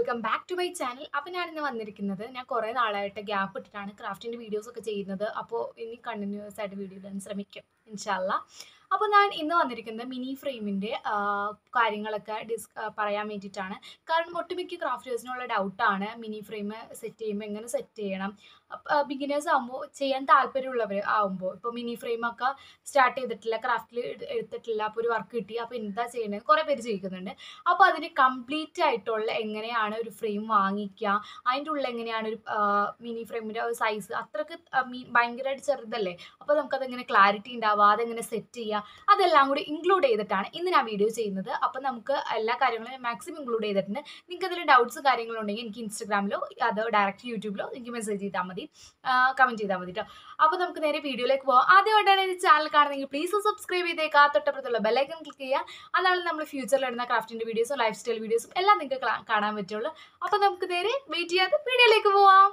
welcome back to my channel അപ്പോൾ ഞാൻ ഇന്ന് വന്നിരിക്കുന്നത് ഞാൻ കുറേ നാളായിട്ട് ഗ്യാപ്പ് ഇട്ടിട്ടാണ് ക്രാഫ്റ്റിൻ്റെ വീഡിയോസ് ഒക്കെ ചെയ്യുന്നത് അപ്പോൾ ഇനി കണ്ടിന്യൂസ് ആയിട്ട് വീഡിയോ ഇടാൻ ശ്രമിക്കും ഇൻഷാല്ല അപ്പോൾ ഞാൻ ഇന്ന് വന്നിരിക്കുന്നത് മിനി ഫ്രെയിമിൻ്റെ കാര്യങ്ങളൊക്കെ ഡിസ് പറയാൻ വേണ്ടിയിട്ടാണ് കാരണം ഒട്ടുമിക്ക ക്രാഫ്റ്റേഴ്സിനുള്ള ഡൗട്ടാണ് മിനി ഫ്രെയിം സെറ്റ് ചെയ്യുമ്പോൾ എങ്ങനെ സെറ്റ് ചെയ്യണം ബിഗിനേഴ്സ് ആകുമ്പോൾ ചെയ്യാൻ താല്പര്യമുള്ളവർ ആകുമ്പോൾ ഇപ്പോൾ മിനി ഫ്രെയിമൊക്കെ സ്റ്റാർട്ട് ചെയ്തിട്ടില്ല ക്രാഫ്റ്റിൽ എടുത്തിട്ടില്ല അപ്പോൾ ഒരു വർക്ക് കിട്ടി അപ്പോൾ എന്താ ചെയ്യേണ്ടത് കുറേ പേര് ചോദിക്കുന്നുണ്ട് അപ്പോൾ അതിന് കംപ്ലീറ്റ് ആയിട്ടുള്ള എങ്ങനെയാണ് ഒരു ഫ്രെയിം വാങ്ങിക്കുക അതിൻ്റെ ഉള്ളിൽ എങ്ങനെയാണ് ഒരു മിനി ഫ്രെയിമിൻ്റെ ഒരു സൈസ് അത്രക്ക് മീ ഭയങ്കരമായിട്ട് ചെറുതല്ലേ അപ്പോൾ നമുക്കതെങ്ങനെ ക്ലാരിറ്റി ഉണ്ടാവുക അതെങ്ങനെ സെറ്റ് ചെയ്യുക അതെല്ലാം കൂടി ഇൻക്ലൂഡ് ചെയ്തിട്ടാണ് ഇന്ന് ഞാൻ വീഡിയോ ചെയ്യുന്നത് അപ്പോൾ നമുക്ക് എല്ലാ കാര്യങ്ങളും മാക്സിമം ഇൻക്ലൂഡ് ചെയ്തിട്ടുണ്ട് നിങ്ങൾക്ക് അതിൽ ഡൗട്ട്സ് കാര്യങ്ങളുണ്ടെങ്കിൽ എനിക്ക് ഇൻസ്റ്റാഗ്രാമിലോ അത് ഡയറക്റ്റ് യൂട്യൂബിലോ എനിക്ക് മെസ്സേജ് ചെയ്താൽ മതി കമൻറ്റ് ചെയ്താൽ മതി കേട്ടോ അപ്പോൾ നമുക്ക് നേരെ വീഡിയോയിലേക്ക് പോകാം ആദ്യമായിട്ടാണ് ഈ ചാനൽ കാണുന്നെങ്കിൽ പ്ലീസ് സബ്സ്ക്രൈബ് ചെയ്തേക്കുക തൊട്ടപ്പുറത്തുള്ള ബെല്ലൈക്കൺ ക്ലിക്ക് ചെയ്യുക അതാണ് നമ്മൾ ഫ്യൂച്ചറിൽ ഇടുന്ന ക്രാഫ്റ്റിൻ്റെ വീഡിയോസും ലൈഫ് സ്റ്റൈൽ വീഡിയോസും എല്ലാം നിങ്ങൾക്ക് കാണാൻ പറ്റുള്ളൂ അപ്പോൾ നമുക്ക് നേരെ വെയിറ്റ് ചെയ്യാതെ വീഡിയോയിലേക്ക് പോവാം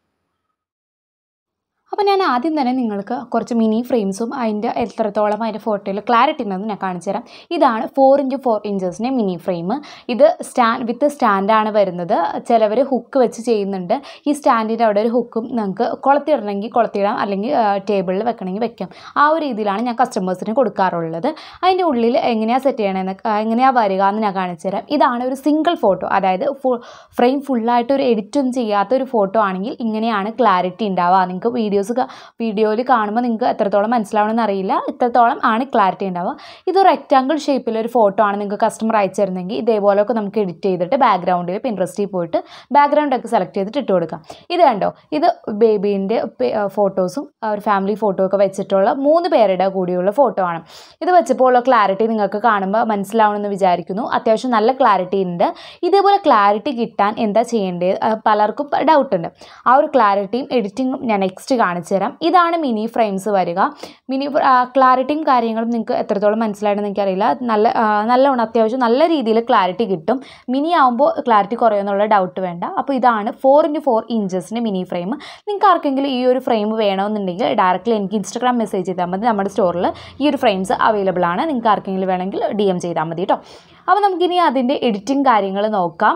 അപ്പോൾ ഞാൻ ആദ്യം തന്നെ നിങ്ങൾക്ക് കുറച്ച് മിനി ഫ്രെയിംസും അതിൻ്റെ എത്രത്തോളം അതിൻ്റെ ഫോട്ടോയിൽ ക്ലാരിറ്റി ഉണ്ടെന്ന് ഞാൻ കാണിച്ചു തരാം ഇതാണ് ഫോർ ഇൻറ്റു ഫോർ ഇഞ്ചസിൻ്റെ മിനി ഫ്രെയിം ഇത് സ്റ്റാൻഡ് വിത്ത് സ്റ്റാൻഡാണ് വരുന്നത് ചിലവർ ഹുക്ക് വെച്ച് ചെയ്യുന്നുണ്ട് ഈ സ്റ്റാൻഡിൻ്റെ അവിടെ ഒരു ഹുക്കും നിങ്ങൾക്ക് കൊളത്തിടണമെങ്കിൽ കൊളത്തിടാം അല്ലെങ്കിൽ ടേബിളിൽ വെക്കണമെങ്കിൽ വെക്കാം ആ ഒരു രീതിയിലാണ് ഞാൻ കസ്റ്റമേഴ്സിന് കൊടുക്കാറുള്ളത് അതിൻ്റെ ഉള്ളിൽ എങ്ങനെയാണ് സെറ്റ് ചെയ്യണമെന്ന് എങ്ങനെയാണ് വരിക എന്ന് ഞാൻ കാണിച്ചു തരാം ഇതാണ് ഒരു സിംഗിൾ ഫോട്ടോ അതായത് ഫു ഫ്രെയിം ഫുള്ളായിട്ട് ഒരു എഡിറ്റൊന്നും ചെയ്യാത്ത ഒരു ഫോട്ടോ ആണെങ്കിൽ ഇങ്ങനെയാണ് ക്ലാരിറ്റി ഉണ്ടാവുക നിങ്ങൾക്ക് വീഡിയോസ് വീഡിയോയിൽ കാണുമ്പോൾ നിങ്ങൾക്ക് എത്രത്തോളം മനസ്സിലാവണമെന്ന് അറിയില്ല ഇത്രത്തോളം ആണ് ക്ലാരിറ്റി ഉണ്ടാവുക ഇത് റെക്റ്റാങ്കിൾ ഷേപ്പിലൊരു ഫോട്ടോ ആണ് നിങ്ങൾക്ക് കസ്റ്റമർ അയച്ചു തരുന്നെങ്കിൽ ഇതേപോലെയൊക്കെ നമുക്ക് എഡിറ്റ് ചെയ്തിട്ട് ബാക്ക്ഗ്രൗണ്ടിൽ പിൻട്രസ്റ്റിൽ പോയിട്ട് ബാക്ക്ഗ്രൗണ്ടൊക്കെ സെലക്ട് ചെയ്തിട്ട് ഇട്ട് കൊടുക്കാം ഇത് കണ്ടോ ഇത് ബേബീൻ്റെ ഫോട്ടോസും ഒരു ഫാമിലി ഫോട്ടോ ഒക്കെ വെച്ചിട്ടുള്ള മൂന്ന് പേരുടെ കൂടിയുള്ള ഫോട്ടോ ആണ് ഇത് വെച്ചപ്പോൾ ഉള്ള ക്ലാരിറ്റി നിങ്ങൾക്ക് കാണുമ്പോൾ മനസ്സിലാവണമെന്ന് വിചാരിക്കുന്നു അത്യാവശ്യം നല്ല ക്ലാരിറ്റി ഉണ്ട് ഇതേപോലെ ക്ലാരിറ്റി കിട്ടാൻ എന്താ ചെയ്യേണ്ടത് പലർക്കും ഡൗട്ട് ഉണ്ട് ആ ഒരു ക്ലാരിറ്റിയും എഡിറ്റിങ്ങും ഞാൻ നെക്സ്റ്റ് കാണിച്ചു തരാം ഇതാണ് മിനി ഫ്രെയിംസ് വരിക മിനി ക്ലാരിറ്റിയും കാര്യങ്ങളും നിങ്ങൾക്ക് എത്രത്തോളം മനസ്സിലായെന്ന് എനിക്കറിയില്ല നല്ല നല്ലോണം അത്യാവശ്യം നല്ല രീതിയിൽ ക്ലാരിറ്റി കിട്ടും മിനി ആകുമ്പോൾ ക്ലാരിറ്റി കുറയുമെന്നുള്ള ഡൗട്ട് വേണ്ട അപ്പോൾ ഇതാണ് ഫോർ ഇൻറ്റു ഫോർ ഇഞ്ചസിൻ്റെ മിനി ഫ്രെയിം നിങ്ങൾക്ക് ആർക്കെങ്കിലും ഈ ഒരു ഫ്രെയിം വേണമെന്നുണ്ടെങ്കിൽ ഡയറക്റ്റ്ലി എനിക്ക് ഇൻസ്റ്റാഗ്രാം മെസ്സേജ് ചെയ്താൽ മതി നമ്മുടെ സ്റ്റോറിൽ ഈ ഒരു ഫ്രെയിംസ് അവൈലബിൾ ആണ് നിങ്ങൾക്ക് ആർക്കെങ്കിലും വേണമെങ്കിൽ ഡി എം ചെയ്താൽ മതി കേട്ടോ അപ്പോൾ നമുക്കിനി അതിൻ്റെ എഡിറ്റിംഗ് കാര്യങ്ങൾ നോക്കാം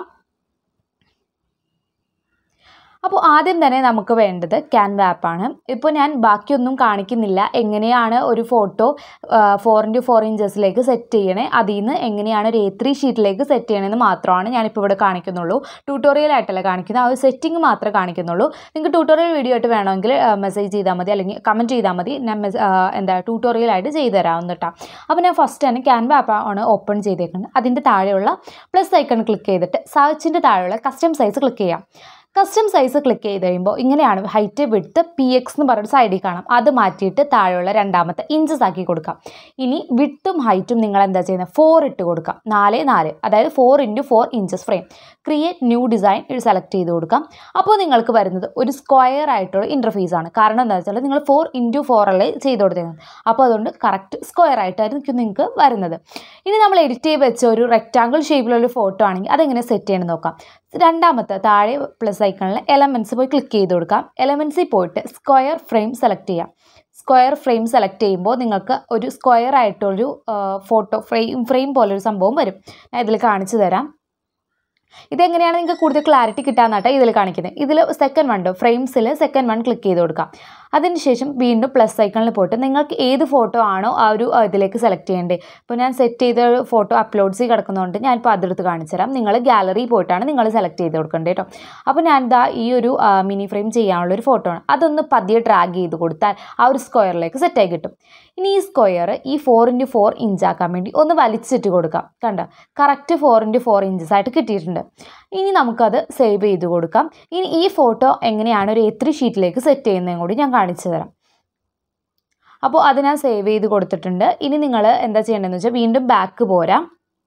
അപ്പോൾ ആദ്യം തന്നെ നമുക്ക് വേണ്ടത് ക്യാൻവ ആപ്പാണ് ഇപ്പോൾ ഞാൻ ബാക്കിയൊന്നും കാണിക്കുന്നില്ല എങ്ങനെയാണ് ഒരു ഫോട്ടോ ഫോർ ഇൻറ്റു ഫോർ ഇഞ്ചസിലേക്ക് സെറ്റ് ചെയ്യണേ അതിൽ നിന്ന് എങ്ങനെയാണ് ഒരു എ ത്രീ ഷീറ്റിലേക്ക് സെറ്റ് ചെയ്യണമെന്ന് മാത്രമാണ് ഞാനിപ്പോൾ ഇവിടെ കാണിക്കുന്നുള്ളൂ ട്യൂട്ടോറിയൽ ആയിട്ടല്ല കാണിക്കുന്നത് ആ ഒരു സെറ്റിംഗ് മാത്രമേ കാണിക്കുന്നുള്ളൂ നിങ്ങൾക്ക് ട്യൂട്ടോറിയൽ വീഡിയോ ആയിട്ട് വേണമെങ്കിൽ മെസ്സേജ് ചെയ്താൽ മതി അല്ലെങ്കിൽ കമൻറ്റ് ചെയ്താൽ മതി ഞാൻ എന്താ ട്യൂട്ടോറിയൽ ആയിട്ട് ചെയ്തു തരാവുന്ന കേട്ടോ അപ്പോൾ ഞാൻ ഫസ്റ്റ് തന്നെ ക്യാൻവ ആപ്പാണ് ഓപ്പൺ ചെയ്തേക്കുന്നത് അതിൻ്റെ താഴെയുള്ള പ്ലസ് ഐക്കൺ ക്ലിക്ക് ചെയ്തിട്ട് സെർച്ചിൻ്റെ താഴെയുള്ള കസ്റ്റം സൈസ് ക്ലിക്ക് ചെയ്യാം കസ്റ്റം സൈസ് ക്ലിക്ക് ചെയ്ത് കഴിയുമ്പോൾ ഇങ്ങനെയാണ് ഹൈറ്റ് വിഡ്ത്ത് പി എക്സ് എന്ന് പറഞ്ഞൊരു സൈഡിൽ കാണാം അത് മാറ്റിയിട്ട് താഴെയുള്ള രണ്ടാമത്തെ ഇഞ്ചസ് ആക്കി കൊടുക്കാം ഇനി വിഡ്ത്തും ഹൈറ്റും നിങ്ങൾ എന്താ ചെയ്യുന്നത് ഫോർ ഇട്ട് കൊടുക്കാം നാല് നാല് അതായത് four into four inches frame create new design ഇത് സെലക്ട് ചെയ്ത് കൊടുക്കാം അപ്പോൾ നിങ്ങൾക്ക് വരുന്നത് ഒരു സ്ക്വയർ ആയിട്ടുള്ള ഇൻ്റർഫേസ് ആണ് കാരണം എന്താ വെച്ചാൽ നിങ്ങൾ ഫോർ ഇൻറ്റു ഫോർ അല്ലേ ചെയ്ത് കൊടുത്തേക്കുന്നത് അപ്പോൾ അതുകൊണ്ട് കറക്റ്റ് സ്ക്വയർ ആയിട്ടായിരിക്കും നിങ്ങൾക്ക് വരുന്നത് ഇനി നമ്മൾ എഡിറ്റ് ചെയ്ത് വെച്ച ഒരു റെക്റ്റാങ്കിൾ ഷേപ്പിലുള്ള ഫോട്ടോ ആണെങ്കിൽ അതെങ്ങനെ സെറ്റ് ചെയ്യണം നോക്കാം രണ്ടാമത്തെ താഴെ പ്ലസ് ഐക്കണിൽ എലമെൻറ്റ്സ് പോയി ക്ലിക്ക് ചെയ്ത് കൊടുക്കാം എലമെൻറ്റ്സിൽ പോയിട്ട് സ്ക്വയർ ഫ്രെയിം സെലക്ട് ചെയ്യാം സ്ക്വയർ ഫ്രെയിം സെലക്ട് ചെയ്യുമ്പോൾ നിങ്ങൾക്ക് ഒരു സ്ക്വയർ ആയിട്ടൊരു ഫോട്ടോ ഫ്രെയിം ഫ്രെയിം പോലൊരു സംഭവം വരും ഞാൻ ഇതിൽ കാണിച്ചു തരാം ഇതെങ്ങനെയാണ് നിങ്ങൾക്ക് കൂടുതൽ ക്ലാരിറ്റി കിട്ടാന്നാട്ടോ ഇതിൽ കാണിക്കുന്നത് ഇതിൽ സെക്കൻഡ് വൺ ഫ്രെയിംസിൽ സെക്കൻഡ് വൺ ക്ലിക്ക് ചെയ്ത് കൊടുക്കാം അതിനുശേഷം വീണ്ടും പ്ലസ് ഐക്കണിൽ പോയിട്ട് നിങ്ങൾക്ക് ഏത് ഫോട്ടോ ആണോ ആ ഒരു ഇതിലേക്ക് സെലക്ട് ചെയ്യേണ്ടത് ഇപ്പോൾ ഞാൻ സെറ്റ് ചെയ്ത ഒരു ഫോട്ടോ അപ്ലോഡ്സ് കിടക്കുന്നതുകൊണ്ട് ഞാനിപ്പോൾ അതെടുത്ത് കാണിച്ചു തരാം നിങ്ങൾ ഗാലറി പോയിട്ടാണ് നിങ്ങൾ സെലക്ട് ചെയ്ത് കൊടുക്കേണ്ടത് കേട്ടോ അപ്പോൾ ഞാൻ ഇതാ ഈ ഒരു മിനി ഫ്രെയിം ചെയ്യാനുള്ള ഒരു ഫോട്ടോ ആണ് അതൊന്ന് പതിയെ ഡ്രാഗ് ചെയ്ത് കൊടുത്താൽ ആ ഒരു സ്ക്വയറിലേക്ക് സെറ്റായി കിട്ടും ഇനി ഈ സ്ക്വയർ ഈ ഫോർ ഇൻറ്റു ഫോർ ഇഞ്ച് ആക്കാൻ വേണ്ടി ഒന്ന് വലിച്ചിട്ട് കൊടുക്കാം കണ്ടോ correct four into four inches ആയിട്ട് കിട്ടിയിട്ടുണ്ട് ഇനി നമുക്കത് സേവ് ചെയ്ത് കൊടുക്കാം ഇനി ഈ ഫോട്ടോ എങ്ങനെയാണ് ഒരു എ ത്രീ ഷീറ്റിലേക്ക് സെറ്റ് ചെയ്യുന്നതും കൂടി ഞാൻ കാണിച്ചു തരാം അപ്പോൾ അത് ഞാൻ സേവ് ചെയ്ത് കൊടുത്തിട്ടുണ്ട് ഇനി നിങ്ങൾ എന്താ ചെയ്യേണ്ടതെന്ന് വെച്ചാൽ വീണ്ടും ബാക്ക് പോരാം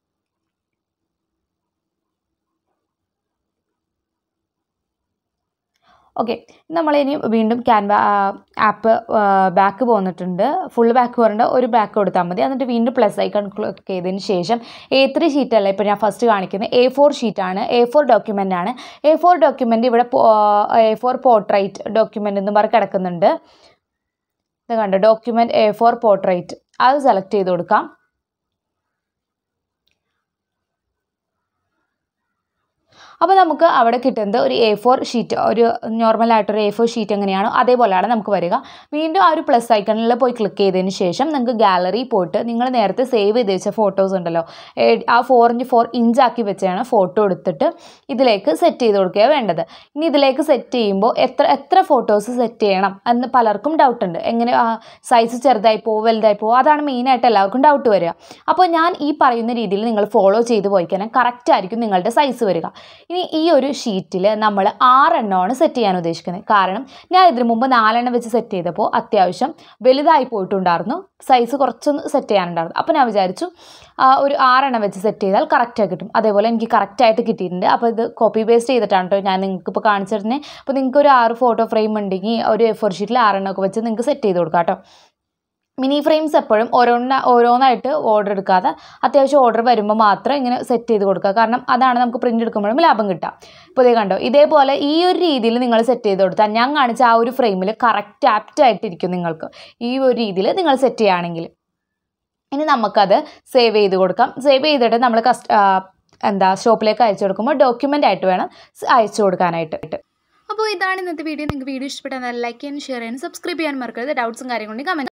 ഓക്കെ നമ്മളിനി വീണ്ടും ക്യാൻവ ആപ്പ് ബാക്ക് പോന്നിട്ടുണ്ട് ഫുൾ ബാക്ക് പോരേണ്ട ഒരു ബാക്ക് കൊടുത്താൽ മതി എന്നിട്ട് വീണ്ടും പ്ലസ് ഐക്കൺ ക്ലിക്ക് ചെയ്തതിന് ശേഷം എ ത്രീ ഷീറ്റല്ല ഇപ്പോൾ ഞാൻ ഫസ്റ്റ് കാണിക്കുന്നത് എ ഫോർ ഷീറ്റാണ് എ ഫോർ ഡോക്യുമെൻ്റ് ആണ് എ ഫോർ ഡോക്യുമെൻ്റ് ഇവിടെ എ ഫോർ പോർട്രൈറ്റ് ഡോക്യുമെൻ്റ് എന്ന് പറഞ്ഞ് കിടക്കുന്നുണ്ട് ഇത് കണ്ടോ ഡോക്യുമെൻ്റ് എ ഫോർ പോർട്രൈറ്റ് അത് സെലക്ട് ചെയ്ത് കൊടുക്കാം അപ്പോൾ നമുക്ക് അവിടെ കിട്ടുന്നത് ഒരു എ ഫോർ ഷീറ്റ് ഒരു നോർമലായിട്ടൊരു എ ഫോർ ഷീറ്റ് എങ്ങനെയാണോ അതേപോലെയാണ് നമുക്ക് വരിക വീണ്ടും ആ ഒരു പ്ലസ് ഐക്കണിൽ പോയി ക്ലിക്ക് ചെയ്തതിന് ശേഷം നിങ്ങൾക്ക് ഗാലറി പോയിട്ട് നിങ്ങൾ നേരത്തെ സേവ് ചെയ്ത് വെച്ച ഫോട്ടോസ് ഉണ്ടല്ലോ ഏ- ആ ഫോർ ഇൻറ്റു ഫോർ ഇഞ്ചാക്കി വെച്ചാണ് ഫോട്ടോ എടുത്തിട്ട് ഇതിലേക്ക് സെറ്റ് ചെയ്ത് കൊടുക്കുക വേണ്ടത് ഇനി ഇതിലേക്ക് സെറ്റ് ചെയ്യുമ്പോൾ എത്ര എത്ര ഫോട്ടോസ് സെറ്റ് ചെയ്യണം എന്ന് പലർക്കും ഡൗട്ട് ഉണ്ട് എങ്ങനെ സൈസ് ചെറുതായി പോവോ വലുതായി പോവോ അതാണ് മെയിനായിട്ട് എല്ലാവർക്കും ഡൗട്ട് വരിക അപ്പോൾ ഞാൻ ഈ പറയുന്ന രീതിയിൽ നിങ്ങൾ ഫോളോ ചെയ്ത് പോയി കഴിഞ്ഞാൽ കറക്റ്റ് ആയിരിക്കും നിങ്ങളുടെ സൈസ് വരിക ഇനി ഈ ഒരു ഷീറ്റിൽ നമ്മൾ ആറെണ്ണമാണ് സെറ്റ് ചെയ്യാൻ ഉദ്ദേശിക്കുന്നത് കാരണം ഞാൻ ഇതിനു മുമ്പ് നാലെണ്ണം വെച്ച് സെറ്റ് ചെയ്തപ്പോൾ അത്യാവശ്യം വലുതായി പോയിട്ടുണ്ടായിരുന്നു സൈസ് കുറച്ചൊന്ന് സെറ്റ് ചെയ്യാനുണ്ടായിരുന്നു അപ്പോൾ ഞാൻ വിചാരിച്ചു ആ, ഒരു ആറെണ്ണം വെച്ച് സെറ്റ് ചെയ്താൽ കറക്റ്റായി കിട്ടും അതേപോലെ എനിക്ക് കറക്റ്റായിട്ട് കിട്ടിയിട്ടുണ്ട് അപ്പോൾ ഇത് കോപ്പി പേസ്റ്റ് ചെയ്തിട്ടാണ് കേട്ടോ ഞാൻ നിങ്ങൾക്ക് ഇപ്പോൾ കാണിച്ചു തരുന്നത് അപ്പോൾ നിങ്ങൾക്ക് ഒരു ആറ് ഫോട്ടോ ഫ്രെയിം ഉണ്ടെങ്കിൽ ഒരു ഫോർ ഷീറ്റിൽ ആറെണ്ണം ഒക്കെ വെച്ച് നിങ്ങൾക്ക് സെറ്റ് ചെയ്ത് കൊടുക്കാം കേട്ടോ മിനി ഫ്രെയിംസ് എപ്പോഴും ഓരോന്ന ഓരോന്നായിട്ട് ഓർഡർ എടുക്കാതെ അത്യാവശ്യം ഓർഡർ വരുമ്പോൾ മാത്രം ഇങ്ങനെ സെറ്റ് ചെയ്ത് കൊടുക്കുക കാരണം അതാണ് നമുക്ക് പ്രിൻ്റ് എടുക്കുമ്പോഴും ലാഭം കിട്ടുക ഇപ്പോൾ ഇതേ കണ്ടോ ഇതേപോലെ ഈ ഒരു രീതിയിൽ നിങ്ങൾ സെറ്റ് ചെയ്ത് കൊടുത്താൽ ഞാൻ കാണിച്ച ആ ഒരു ഫ്രെയിമിൽ കറക്റ്റ് ആപ്റ്റ് ആയിട്ടിരിക്കും നിങ്ങൾക്ക് ഈ ഒരു രീതിയിൽ നിങ്ങൾ സെറ്റ് ചെയ്യുകയാണെങ്കിൽ ഇനി നമുക്കത് സേവ് ചെയ്ത് കൊടുക്കാം സേവ് ചെയ്തിട്ട് നമ്മൾ കസ്റ്റ് എന്താ ഷോപ്പിലേക്ക് അയച്ചു കൊടുക്കുമ്പോൾ ഡോക്യുമെൻ്റ് ആയിട്ട് വേണം സ് അയച്ചു കൊടുക്കാനായിട്ട് അപ്പോൾ ഇതാണ് ഇന്നത്തെ വീഡിയോ നിങ്ങൾക്ക് വീഡിയോ ഇഷ്ടപ്പെട്ടാൽ ലൈക്ക് ചെയ്യാനും ഷെയർ ചെയ്യാനും സബ്സ്ക്രൈബ് ചെയ്യാനും മറക്കരുത് ഡൗട്ട്സും കാര്യങ്ങളുണ്ടെങ്കിൽ കമൻറ്റ്